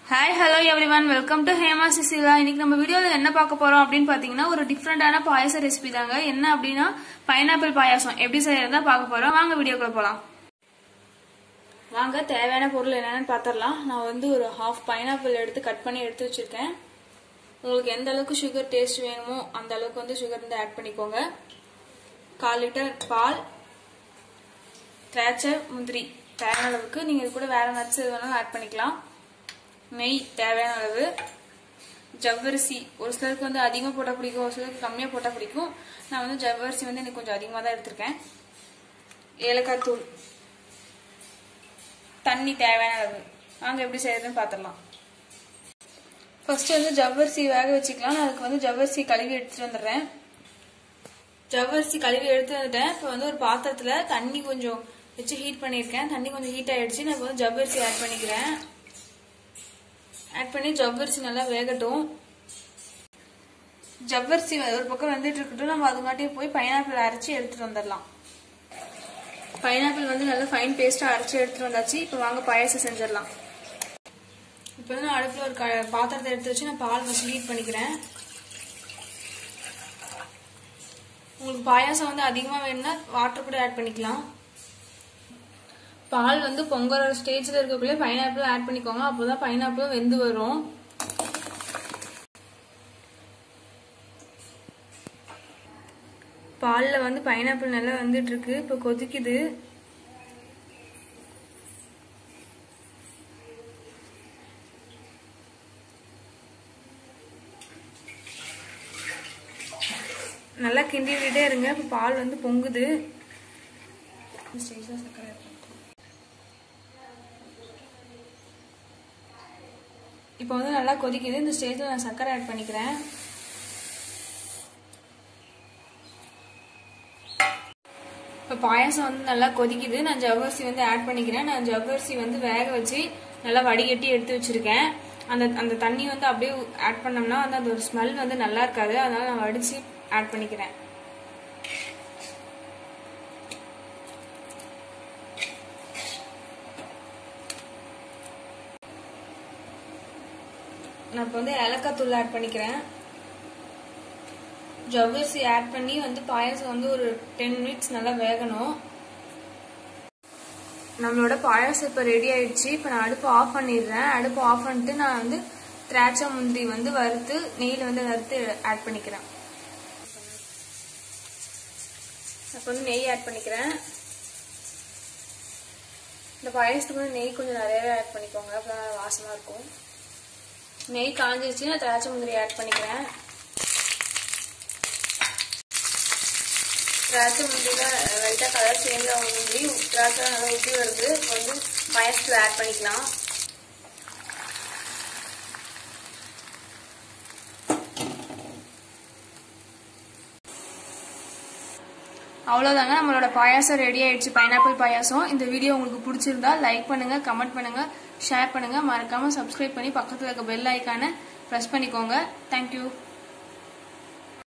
Hi hello everyone welcome to Hema Sisila இன்னைக்கு நம்ம வீடியோல என்ன பார்க்க போறோம் அப்படின்னு பாத்தீங்கன்னா ஒரு டிஃப்ரெண்டான பாயாச ரெசிபி தாங்க என்ன அப்படின்னா பைனாப்பிள் பாயாசம் எப்படி செய்யறதா பார்க்க போறோம் வாங்க வீடியோக்குள்ள போலாம் வாங்க தேவையான பொருள் என்னன்னு பாத்திரலாம் நான் வந்து ஒரு ஹாஃப் பைனாப்பிள் எடுத்து கட் பண்ணி எடுத்து வச்சிருக்கேன் உங்களுக்கு எந்த அளவுக்கு சுகர் டேஸ்ட் வேணுமோ அந்த அளவுக்கு வந்து சுகர் வந்து ஆட் பண்ணிக்கோங்க கால் லிட்டர் பால் திராட்சை முந்திரி தேவையான அளவுக்கு நீங்க இது கூட வேற நட்ஸ் எது வேணாலும் ஆட் பண்ணிக்கலாம் நெய் தேவையான அளவு ஜவ்வரிசி ஒரு சிலருக்கு வந்து அதிகமாக போட்டால் பிடிக்கும் ஒரு சிலருக்கு கம்மியாக போட்டால் பிடிக்கும் நான் வந்து ஜவ்வரிசி வந்து எனக்கு கொஞ்சம் அதிகமாக தான் எடுத்திருக்கேன் ஏலக்காய் தூள் தண்ணி தேவையான அளவு வாங்க எப்படி செய்யறதுன்னு பார்த்துடலாம் ஃபர்ஸ்ட் வந்து ஜவ்வரிசி வேக வச்சுக்கலாம் நான் அதுக்கு வந்து ஜவ்வரிசி கழுவி எடுத்துட்டு வந்துடுறேன் ஜவ்வரிசி கழுவி எடுத்து வந்துட்டேன் இப்போ வந்து ஒரு பாத்திரத்துல தண்ணி கொஞ்சம் வச்சு ஹீட் பண்ணியிருக்கேன் தண்ணி கொஞ்சம் ஹீட் ஆயிடுச்சு நான் இப்போ வந்து ஜவ்வரிசி ஆட் பண்ணிக்கிறேன் ஆட் பண்ணி ஜவ்வரிசி நல்லா வேகட்டும் ஜவ்வரிசி ஒரு பக்கம் வந்துட்டு இருக்கட்டும் நம்ம அதுங்காட்டியும் போய் பைனாப்பிள் அரைச்சி எடுத்துட்டு வந்துடலாம் பைனாப்பிள் வந்து நல்லா ஃபைன் பேஸ்டா அரைச்சி எடுத்துட்டு வந்தாச்சு இப்போ வாங்க பாயாசம் செஞ்சிடலாம் இப்போ வந்து நான் அடுப்பில் ஒரு க- பாத்திரத்தை எடுத்து வச்சு நான் பால் வச்சு ஹீட் பண்ணிக்கிறேன் உங்களுக்கு பாயாசம் வந்து அதிகமாக வேணும்னா வாட்டர் கூட ஆட் பண்ணிக்கலாம் பால் வந்து பொங்குற ஸ்டேஜ்ல இருக்கக்குள்ளே பைனாப்பிள் ஆட் பண்ணிக்கோங்க அப்போதான் பைனாப்பிள் வெந்து வரும் பால்ல வந்து பைனாப்பிள் நல்லா வந்துட்டு இருக்கு இப்போ கொதிக்குது நல்லா கிண்டி விட்டே இருங்க இப்போ பால் வந்து பொங்குது இந்த ஸ்டேஜ்ல சர்க்கரை add பண்ணிக்கலாம். இப்போ வந்து நல்லா கொதிக்குது இந்த ஸ்டேஜ்ல நான் சர்க்கரை ஆட் பண்ணிக்கிறேன் இப்போ பாயாசம் வந்து நல்லா கொதிக்குது நான் ஜவ்வரிசி வந்து ஆட் பண்ணிக்கிறேன் நான் ஜவ்வரிசி வந்து வேக வச்சு நல்லா வடிகட்டி எடுத்து வச்சிருக்கேன் அந்த அந்த தண்ணி வந்து அப்படியே ஆட் பண்ணோம்னா வந்து அந்த ஒரு ஸ்மெல் வந்து நல்லா இருக்காது அதனால நான் வடிச்சு ஆட் பண்ணிக்கிறேன் நான் இப்போ வந்து ஏலக்காய் தூள் ஆட் பண்ணிக்கிறேன் ஜவ்வரிசி ஆட் பண்ணி வந்து பாயாசம் வந்து ஒரு டென் மினிட்ஸ் நல்லா வேகணும் நம்மளோட பாயாசம் இப்போ ரெடி ஆயிடுச்சு இப்போ நான் அடுப்பு ஆஃப் பண்ணிடுறேன் அடுப்பு ஆஃப் பண்ணிட்டு நான் வந்து திராட்சை முந்திரி வந்து வறுத்து நெய்யில் வந்து வறுத்து ஆட் பண்ணிக்கிறேன் இப்போ வந்து நெய் ஆட் பண்ணிக்கிறேன் இந்த பாயாசத்துக்கு வந்து நெய் கொஞ்சம் நிறையவே ஆட் பண்ணிக்கோங்க அப்போ வாசமாக இருக்கும் நெய் காஞ்சிருச்சு நான் திராட்சை முந்திரி ஆட் பண்ணிக்கிறேன் திராட்சை முந்திரில லைட்டாக கலர் சேஞ்ச் ஆகும் முந்திரி திராட்சை நல்லா ஊற்றி வருது இப்போ வந்து பாயசத்தில் ஆட் பண்ணிக்கலாம் அவ்வளோதாங்க நம்மளோட பாயாசம் ரெடி ஆயிடுச்சு பைனாப்பிள் பாயாசம் இந்த வீடியோ உங்களுக்கு பிடிச்சிருந்தா லைக் பண்ணுங்க கமெண்ட் பண்ணுங்க ஷேர் பண்ணுங்க மறக்காம சப்ஸ்கிரைப் பண்ணி பக்கத்தில் இருக்க பெல் ஐக்கானை ப்ரெஸ் பண்ணிக்கோங்க தேங்க்யூ